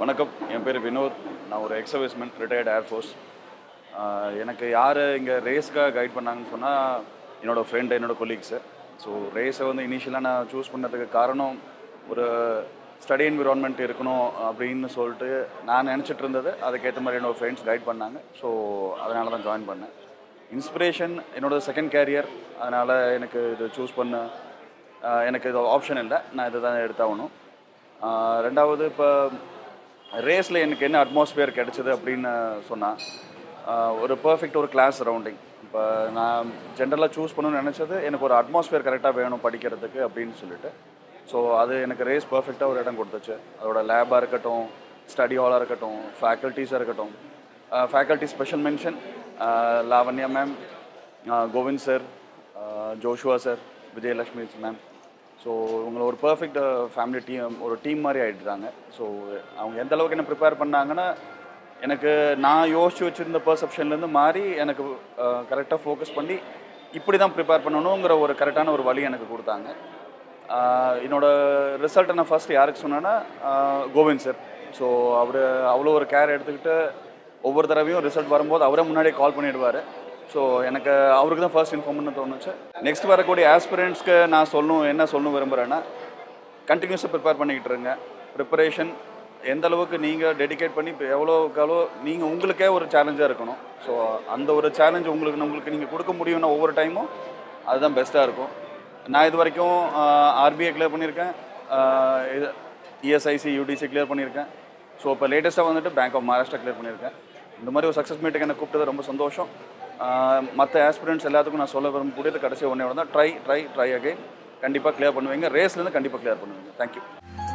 வணக்கம் என் பேர் வினோத் நான் ஒரு எக்ஸ் சர்வீஸ்மேன் ரிட்டையர்ட் ஏர்ஃபோர்ஸ் எனக்கு யார் இங்கே ரேஸ்க்காக கைட் பண்ணாங்கன்னு சொன்னால் என்னோடய ஃப்ரெண்டு என்னோடய கொலீக்ஸு ஸோ ரேஸை வந்து இனிஷியலாக நான் சூஸ் பண்ணதுக்கு காரணம் ஒரு ஸ்டடி என்விரான்மெண்ட் இருக்கணும் அப்படின்னு சொல்லிட்டு நான் நினச்சிட்டு இருந்தது அதுக்கேற்ற மாதிரி என்னோடய ஃப்ரெண்ட்ஸ் கைட் பண்ணாங்க ஸோ அதனால தான் ஜாயின் பண்ணேன் இன்ஸ்பிரேஷன் என்னோட செகண்ட் கேரியர் அதனால் எனக்கு இது சூஸ் பண்ண ஆஹ் எனக்கு இது ஆப்ஷன் இல்லை நான் இதை தான் எடுத்தாகணும் ஆஹ் ரெண்டாவது இப்போ ரேஸில் எனக்கு என்ன அட்மாஸ்பியர் கிடைச்சது அப்படின்னு சொன்னால் ஒரு பர்ஃபெக்ட் ஒரு கிளாஸ் சரௌண்டிங் இப்போ நான் ஜென்ரலாக சூஸ் பண்ணணும்னு நினச்சது எனக்கு ஒரு அட்மாஸ்பியர் கரெக்டாக வேணும் படிக்கிறதுக்கு அப்படின்னு சொல்லிட்டு ஸோ அது எனக்கு ரேஸ் பர்ஃபெக்டாக ஒரு இடம் கொடுத்துச்சு அதோட லேபாக இருக்கட்டும் ஸ்டடி ஹாலாக இருக்கட்டும் ஃபேக்கல்ட்டிஸாக இருக்கட்டும் faculty special mention Lavanya ma'am Govind sir Joshua sir Vijayalakshmi ma'am so இவங்களை ஒரு பர்ஃபெக்ட் ஃபேமிலி டீம் ஒரு டீம் மாதிரி ஆகிட்டுறாங்க ஸோ அவங்க எந்த அளவுக்கு என்ன ப்ரிப்பேர் பண்ணாங்கன்னா எனக்கு நான் யோசிச்சு வச்சுருந்த பர்செப்ஷன்லேருந்து மாறி எனக்கு கரெக்டாக ஃபோக்கஸ் பண்ணி இப்படி தான் ப்ரிப்பேர் பண்ணணுங்கிற ஒரு கரெக்டான ஒரு வழி எனக்கு கொடுத்தாங்க ஆஹ் என்னோட ரிசல்ட்டை நான் ஃபர்ஸ்ட் யாருக்கு சொன்னேன்னா ஆஹ் கோவிந்த் சார் ஸோ அவர் அவ்வளோ ஒரு கேர் எடுத்துக்கிட்டு ஒவ்வொரு தடவையும் ரிசல்ட் வரும்போது அவரே முன்னாடியே கால் பண்ணிடுவார் ஸோ எனக்கு அவருக்கு தான் ஃபர்ஸ்ட் இன்ஃபார்ம் பண்ண தோணுச்சு நெக்ஸ்ட் வரக்கூடிய ஆஸ்பிரண்ட்ஸ்க்கு நான் சொல்லணும் என்ன சொல்லணும் விரும்புகிறேன்னா கண்டினியூஸாக ப்ரிப்பேர் பண்ணிக்கிட்டு இருங்க ப்ரிப்பரேஷன் எந்த அளவுக்கு நீங்கள் டெடிகேட் பண்ணி இப்போ எவ்வளோக்கு எவ்வளோ நீங்கள் உங்களுக்கே ஒரு சேலஞ்சாக இருக்கணும் ஸோ அந்த ஒரு சேலஞ்ச் உங்களுக்கு உங்களுக்கு நீங்கள் கொடுக்க முடியும்னா ஒவ்வொரு டைமும் அதுதான் பெஸ்ட்டாக இருக்கும் நான் இது வரைக்கும் ஆர்பிஐ கிளியர் பண்ணியிருக்கேன் ஆஹ் இது இஎஸ்ஐசி யூடிசி கிளியர் பண்ணியிருக்கேன் ஸோ இப்போ லேட்டஸ்ட்டாக வந்துட்டு பேங்க் ஆஃப் மகாராஷ்டிரா கிளியர் பண்ணியிருக்கேன் இந்த மாதிரி ஒரு சக்ஸஸ் மீட்டுக்கு என்ன கூப்பிட்டது ரொம்ப சந்தோஷம் மற்ற ஆஸ்பிரண்ட்ஸ் எல்லாத்துக்கும் நான் சொல்ல விரும்பக்கூடியது கடைசி ஒன்றே தான் ட்ரை ட்ரை ட்ரை அகைன் கண்டிப்பாக கிளியர் பண்ணுவீங்க ரேஸ்லேருந்து கண்டிப்பாக கிளியர் பண்ணுவீங்க தேங்க்யூ